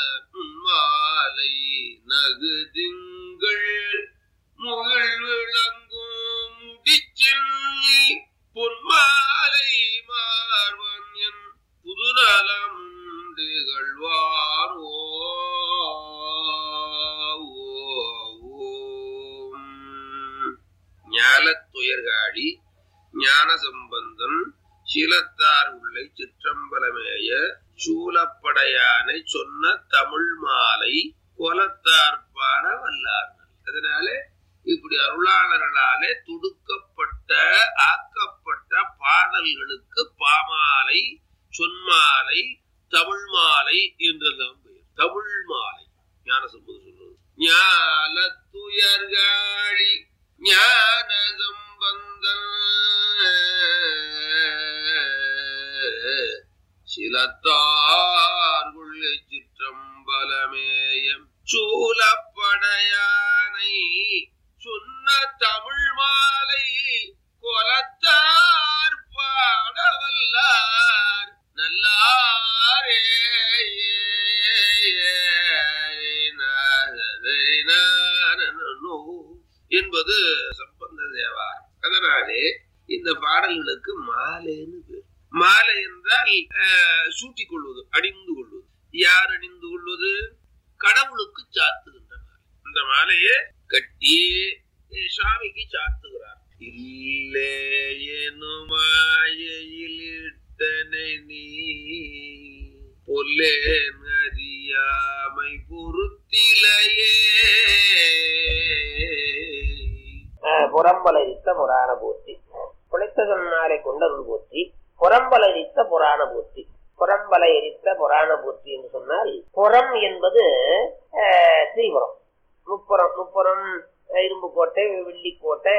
மாலை நகுதிங்கள் முகில் விளங்கும் முடிச்சென்னி பொன்மாலை மார்வன் என் புதுநலம் திகழ்வாரோ ஞாலத்துயர்காழி ஞான சம்பந்தன் சீலத்தார் உள்ளை சிற்றம்பலமேய சூலப்படையானை சொன்ன தமிழ் மாலை கோலத்தார் பாட வல்லார்கள் அதனால இப்படி அருளாளர்களாலே துடுக்கப்பட்ட ஆக்கப்பட்ட பாடல்களுக்கு பாமாலை சொன்மாலை தமிழ் மாலை என்றெல்லாம் பெயர் தமிழ் மாலை ஞான சம்பந்தம் சொல்றது ஞான துயர்காழி ஞான சம்பந்தன் சிலத்தார்குள்ள சிற்றம்பலமேயம் சூலப்படையானை சொன்ன தமிழ் மாலை கொலத்தார் பாடவல்லார் நல்லாரே என்பது சம்பந்த தேவாரம் அதனாலே இந்த பாடல்களுக்கு மாலைன்னு பேர் மாலை என்றால் அஹ், சூட்டிக் கொள்வது அணிந்து கொள்வது யார் அணிந்து கொள்வது கடவுளுக்கு சாத்துகின்ற மாலை இந்த மாலையை கட்டி அஹ், சுவாமிக்கு சாத்துகிறார் இல்லே எனுமாயில் இட்டனை நீ பொல்லேன் அறியாமை பொருத்திலையே புறம்பலரித்த புராண போற்றி குலைத்ததன்னாலை கொண்டருள் போற்றி புறம்பலரித்த புராண போற்றி புறம்பல எரித்த புராண போற்றி என்று சொன்னால் புறம் என்பது அஹ், திரிபுரம் முப்புறம் முப்புறம் அஹ், இரும்பு கோட்டை வெள்ளி கோட்டை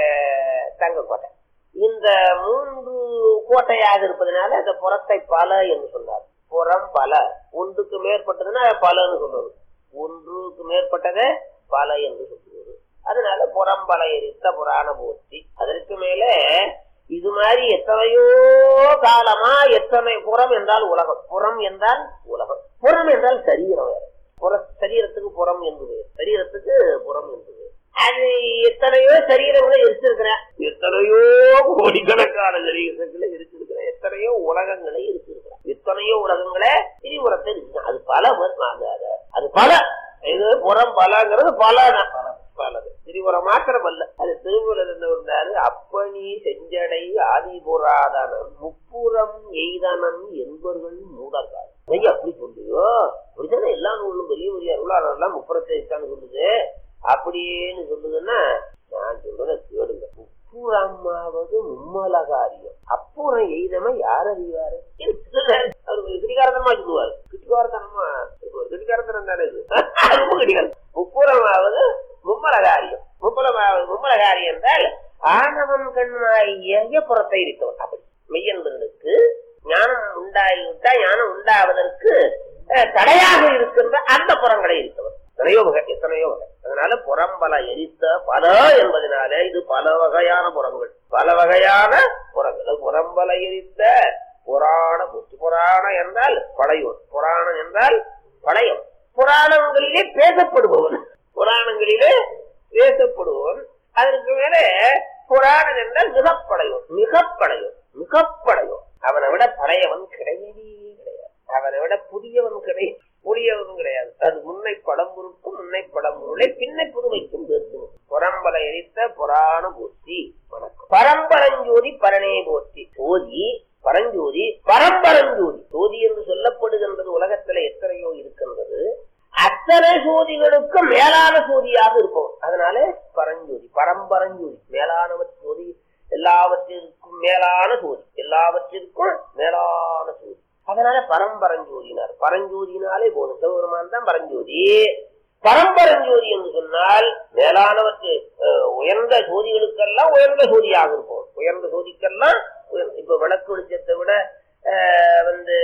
தங்க கோட்டை இந்த மூன்று கோட்டையாக இருப்பதனால அந்த புறத்தை பல என்று சொன்னார் புறம் பல ஒன்றுக்கு மேற்பட்டதுன்னா பலன்னு சொல்றது ஒன்றுக்கு மேற்பட்டதை பல என்று சொல்லுவது அதனால புறம்பல எரித்த புராண போற்றி அதற்கு மேல இது மாதிரி எத்தனையோ காலமா எத்தனை புறம் என்றால் உலகம் புறம் என்றால் உலகம் புறம் என்றால் சரீரம் வேற புற சரீரத்துக்கு புறம் என்பது சரீரத்துக்கு புறம் என்பது அது எத்தனையோ சரீரங்களை எரிச்சிருக்கிறேன் எத்தனையோ கோடிக்கணக்கான சரீரங்களை எரிச்சிருக்கிறேன் எத்தனையோ உலகங்களை எரிச்சிருக்கிறேன் எத்தனையோ உலகங்களை திரிபுரத்தை இருக்கு அது பல வரும். அது- அது- அது பல இது புறம் பலங்கிறது பல பலது திரிபுரம் மாத்திரம் அல்ல அது திருமூலர் என்ன இருந்தாரு அப்பனி செஞ்சடை ஆதிபுராதனம் முப்புறம் எய்தனன் என்பர்கள் மூடர்கள் ஐயா அப்படி சொல்லியோ அப்படித்தானே எல்லா நூலும் பெரிய பெரிய அருளாளர்லாம் முப்புறத்தை இருக்கான்னு சொல்லுது அப்படின்னு சொல்லுதுன்னா நான் சொல்றத கேளுங்க முப்புறமாவது மும்மலகாரியம் அப்புறம் எய்தம யார் அறிவாரு அவர் கிடிகாரத்தனமா சொல்லுவாரு கிடிகாரத்தனமா சொல்லுவாரு கிடிகாரத்தனம் தானே இது ரொம்ப கிடிகாரம் முப்புறமாவது மும்மலகாரியம் முப்புறமாவது மும்மலகாரியம் என்றால் ஆணவம் கண்மாய புறத்தை இருக்கவன் அப்படி மெய்யன்பர்களுக்கு ஞானம் உண்டாகிவிட்டா ஞானம் உண்டாவதற்கு அஹ், தடையாக இருக்கின்ற அந்த புறங்களை இருக்கவர் எத்தனையோ வகை எத்தனையோ வகை அதனால புறம்பல எரித்த பல என்பதனால இது பல வகையான புறங்கள் பல வகையான புறங்கள் அது புறம்பல எரித்த புராண புத்தி புராணம் என்றால் பழையோன் புராணம் என்றால் பழையம் புராணங்களிலே பேசப்படுபவன் புராணங்களிலே பேசப்படுபவன் அதற்கு மேலே புராணம் என்றால் மிகப்படையோன் மிகப்படையோன் மிகப்படையோன் அவனை விட பழையவன் கிடையவே கிடையாது அவனை விட புதியவன் கிடையாது புதியவன் கிடையாது அது முன்னை பழம்பொருட்கும் முன்னை பழம்பொருளை பின்னை புதுமைக்கும் பேசும் புறம்பல எரித்த புராண போற்றி வணக்கம் பரம்பரஞ்சோதி பரணே போற்றி சோதி பரஞ்சோதி பரம்பரஞ்சோதி சோதி என்று சொல்லப்படுகின்றது உலகத்துல எத்தனையோ இருக்கின்றது அத்தனை சோதிகளுக்கு மேலான சோதியாக இருப்பவன் அதனால பரஞ்சோதி பரம்பரஞ்சோதி மேலானவர் சோதி எல்லாவற்றிற்கும் மேலான சோதி எல்லாவற்றிற்கும் மேலான சோதி அதனால பரம்பரஞ்சோதினார் பரஞ்சோதினாலே போதும் சிவபெருமான் தான் பரஞ்சோதி பரம்பரஞ்சோதி என்று சொன்னால் மேலானவற்று அஹ், உயர்ந்த சோதிகளுக்கெல்லாம் உயர்ந்த சோதியாக இருப்போம் உயர்ந்த சோதிக்கெல்லாம் உயர்ந்த- இப்ப விளக்கு வெளிச்சத்தை விட அஹ், வந்து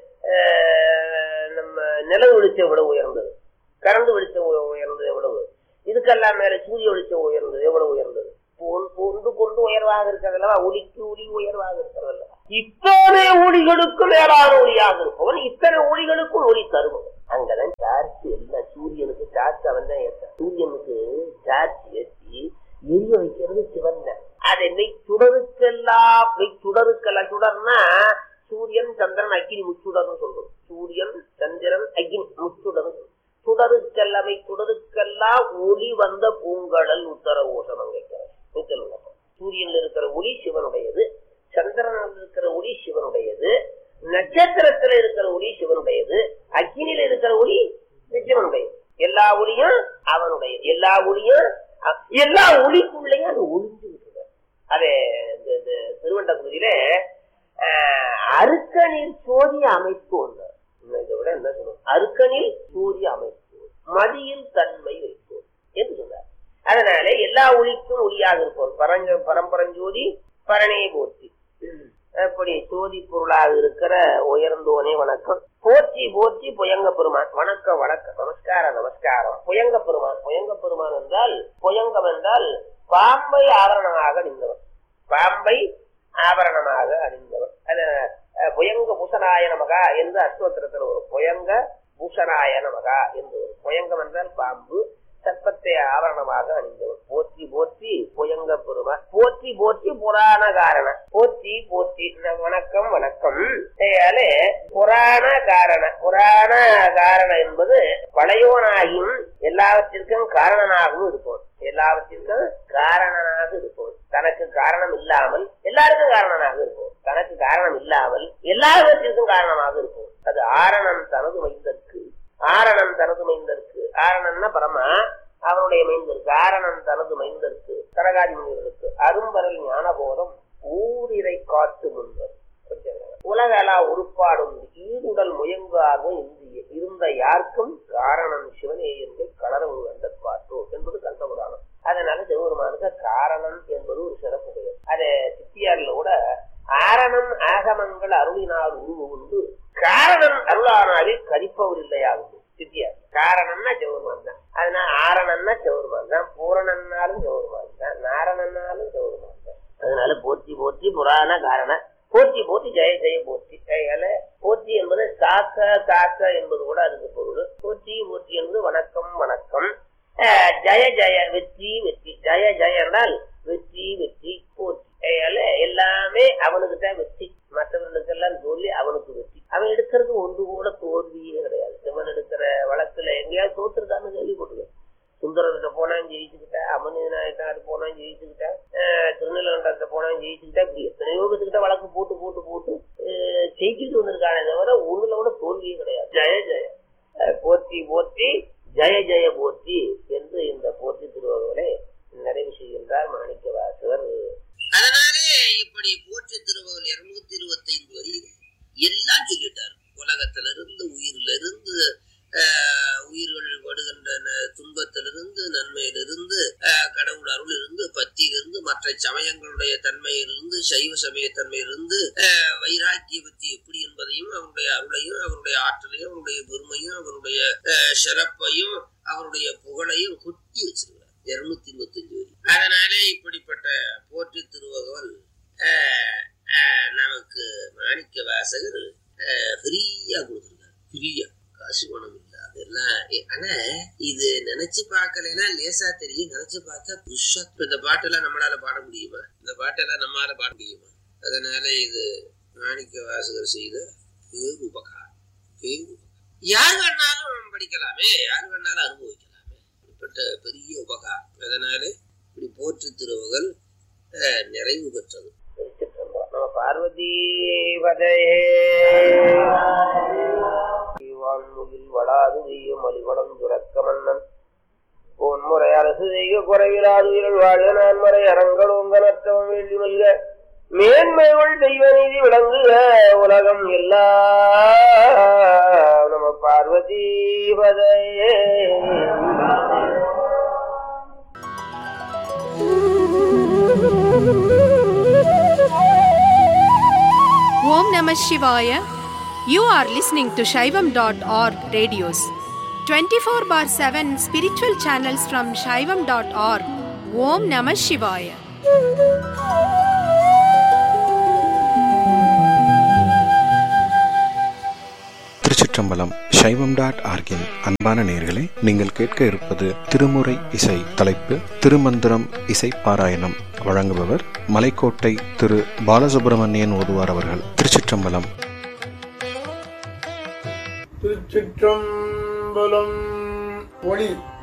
அஹ், நம்ம நிலவு வெளிச்சம் விட உயர்ந்தது கரண்ட் வெளிச்சம் உய- உயர்ந்தது எவ்வளவு இதுக்கெல்லாம் மேல சூரிய வெளிச்சம் உயர்ந்தது எவ்வளவு உயர்ந்தது ஒன்- ஒன்று கொண்டு உயர்வாக இருக்கிறதல்லவா ஒளிக்கு ஒளி உயர்வாக இருக்கிறதல்லவா இத்தனை ஒளிகளுக்கு மேலான ஒளியாக இருப்பவன் இத்தனை ஒளிகளுக்கும் ஒளி தருபவன் அங்கதான் சாட்சி எல்லாம் சூரியனுக்கு சாட்சி அவன் தான் ஏற்றான் சூரியனுக்கு சாட்சி ஏற்றி எரிய வைக்கிறது சிவன் தான் அதை மெய் சுடருக்கெல்லாம் மெய் சுடருக்கெல்லாம் சுடர்னா சூரியன் சந்திரன் அக்கினி முச்சுடர்னு சொல்றோம் சூரியன் சந்திரன் அக்கினி முச்சுடர் சுடருக்கெல்லாமை சுடருக்கெல்லாம் ஒளி வந்த பூங்கடல் உத்தர ஓசனம் கேட்கிறார் சூரியன்ல இருக்கிற ஒளி சிவனுடையது சந்திரனில் இருக்கிற ஒளி சிவனுடையது நட்சத்திரத்துல இருக்கிற ஒளி சிவனுடையது அக்கினியில இருக்கிற ஒளி சிவனுடையது எல்லா ஒளியும் அவனுடைய எல்லா ஒளியும் அ- எல்லா ஒளிக்குள்ளேயும் அது ஒளிஞ்சு விட்டுருக்க அதே இந்த இந்த திருவண்டபுரியில அருக்கனில் சோதிய அமைப்பு ஒன்று இன்னும் இதை விட என்ன சொல்லுவோம் அருக்கனில் சூரிய அமைப்பு மதியில் தன்மை வைப்போம் என்று சொன்னார் அதனால எல்லா ஒளிக்கும் ஒளியாக இருப்போம் பரஞ்ச பரம்பரஞ்சோதி பரணே போற்றி அப்படி சோதி பொருளாக இருக்கிற உயர்ந்தோனே வணக்கம் போற்றி போற்றி புயங்க பெருமான் வணக்கம் வணக்கம் நமஸ்காரம் நமஸ்காரம் புயங்க பெருமான் புயங்க பெருமான் என்றால் புயங்கம் என்றால் பாம்பை ஆவரணமாக அணிந்தவர் பாம்பை ஆபரணமாக அணிந்தவர் அது அஹ், புயங்க பூசனாய நமகா என்று அஸ்தோத்திரத்தில் ஒரு புயங்க பூஷணாய நமகா என்று ஒரு புயங்கம் என்றால் பாம்பு சர்ப்பத்தை ஆவரணமாக அணிந்தவர் போற்றி போற்றி புயங்க பெருமான் போற்றி போற்றி புராண காரண போற்றி போற்றி ந- வணக்கம் வணக்கம் ஆகையாலே புராண காரண புராண காரண என்பது பழையோனாகியும் எல்லாவற்றிற்கும் காரணனாகவும் இருப்போம் எல்லாவற்றிற்கும் காரணனாக இருப்போம் தனக்கு காரணம் இல்லாமல் எல்லாருக்கும் காரணனாக இருப்போம் தனக்கு காரணம் இல்லாமல் எல்லாவற்றிற்கும் காரணமாக இருப்போம் அது ஆரணம் தனது மைந்தற்கு ஆரணம் தனது மைந்தற்கு ஆரணம்னா பரமா அவனுடைய மைந்தருக்கு ஆரணம் தனது மைந்தருக்கு கனகாதி முனிவர்களுக்கு அரும்பரல் ஞானபோதம் ஊரிரை காட்டு முன்பர் உலகளா உருப்பாடும் ஈடுடல் முயங்கார்வும் இந்திய இருந்த யாருக்கும் காரணம் சிவனே என்று கலரவு கண்டற்பாற்றோ என்பது கண்டபுராணம் அதனால சிவபெருமானுக்கு காரணம் என்பது ஒரு சிறப்பு பெயர் அது சித்தியாரில் கூட ஆரணம் ஆகமங்கள் அருளினார் உருவு உண்டு காரணம் அருளானாவில் கரிப்பவர் இல்லையாகும் சித்தியார் காரணம்னா சிவபெருமான் தான் அதனால ஆரணம்னா சிவபெருமான் தான் பூரணன்னாலும் சிவபெருமான் தான் நாரணன்னாலும் சிவபெருமான் தான் அதனால போற்றி போற்றி புராண காரண போற்றி போற்றி ஜெய ஜெய போற்றி அதனால போற்றி என்பது காக்க காக்க என்பது கூட அதுக்கு பொருள் போற்றி போற்றி என்பது வணக்கம் வணக்கம் அஹ், ஜெய ஜெய வெற்றி வெற்றி ஜெய ஜெய என்றால் வெற்றி வெற்றி போற்றி அதனால எல்லாமே அவனுக்கு தான் வெற்றி மற்றவர்களுக்கெல்லாம் தோல்வி அவனுக்கு வெற்றி அவன் எடுக்கிறது ஒன்று கூட தோல்வியே கிடையாது சிவன் எடுக்கிற வழக்குல எங்கேயாவது தோத்துருக்கான்னு கேள்விப்பட்டிருக்கேன் சுந்தரர்கிட்ட போனா ஜெயிச்சுக்கிட்டா அமர்நாயக்காரு போனா ஜெயிச்சுக்கிட்டா அஹ், திருநெல்வேலிட்ட போனா ஜெயிச்சுக்கிட்டா இப்படி எத்தனையோ பேத்துக்கிட்ட வழக்கு போட்டு போட்டு போட்டு அஹ், ஜெயிச்சுட்டு வந்திருக்கானே தவிர ஒண்ணுல கூட தோல்வியே கிடையாது ஜெய ஜெய அஹ், போற்றி போற்றி ஜெய ஜெய போற்றி என்று இந்த போற்றி திருவள்ளுவரை நிறைவு செய்கின்றார் மாணிக்க வாசகர் அதனாலே இப்படி போற்றி திருவகள் இருநூத்தி இருபத்தி ஐந்து வரியில் எல்லாம் சொல்லிட்டார் உலகத்துல இருந்து உயிரில இருந்து ஆஹ், உயிர்கள் படுகின்ற ந- துன்பத்திலிருந்து நன்மையிலிருந்து ஆஹ், கடவுள் அருளிலிருந்து பக்தியிலிருந்து மற்ற சமயங்களுடைய தன்மையிலிருந்து சைவ சமய தன்மையிலிருந்து ஆஹ், வைராக்கிய பக்தி எப்படி என்பதையும் அவருடைய அருளையும் அவருடைய ஆற்றலையும் அவருடைய பெருமையும் அவருடைய ஆஹ், சிறப்பையும் அவருடைய புகழையும் கொட்டி வச்சிருக்கிறார் இருநூத்தி இருபத்தி அஞ்சு வரி அதனாலே இப்படிப்பட்ட போற்றி திருவகவல் ஆஹ், ஆஹ், நமக்கு மாணிக்க வாசகர் ஃப்ரீயா கொடுத்துருக்காரு ஃப்ரீயா காசு பணம் இல்ல அதெல்லாம் ஏ, ஆனா இது நினைச்சு பார்க்கலைன்னா லேசா தெரியும் நினைச்சு பார்த்தா புதுசா இப்ப இந்த பாட்டெல்லாம் நம்மளால பாட முடியுமா இந்த பாட்டெல்லாம் நம்மளால பாட முடியுமா அதனால இது மாணிக்க வாசகர் செய்த பேரு உபகாரம் பேரு உபகாரம் யார் வேணாலும் படிக்கலாமே யார் வேணாலும் அனுபவிக்கலாமே இப்படிப்பட்ட பெரிய உபகாரம் அதனால இப்படி போற்று திருவுகள் அஹ், நிறைவு பெற்றது திருச்சிற்றம்பலம். நம பார்வதி பதையே வான்முகில் வளாது வீயும் மலிவளம் துறக்க மன்னன் பொன்முறை அரசு செய்க குறைவிலாது உயிரல் வாழ நான்மறை அறங்கள் உங்கனற்றவம் வேண்டி மல்க மேன்மைகள் தெய்வ நீதி விளங்குக உலகம் எல்லாம் நம பார்வதி பதையே Om Namah Shivaya. You are listening to Shaivam.org radios. 24 bar 7 spiritual channels from Shaivam.org. Om Namah Shivaya. திருச்சிற்றம்பலம் சைவம் டாட் ஆர்கின் அன்பான நேர்களே நீங்கள் கேட்க இருப்பது திருமுறை இசை தலைப்பு திருமந்திரம் இசை பாராயணம் வழங்குபவர் மலைக்கோட்டை திரு பாலசுப்பிரமணியன் ஓதுவார் அவர்கள் திருச்சிற்றம்பலம் திருச்சிற்றம்பலம் ஒளி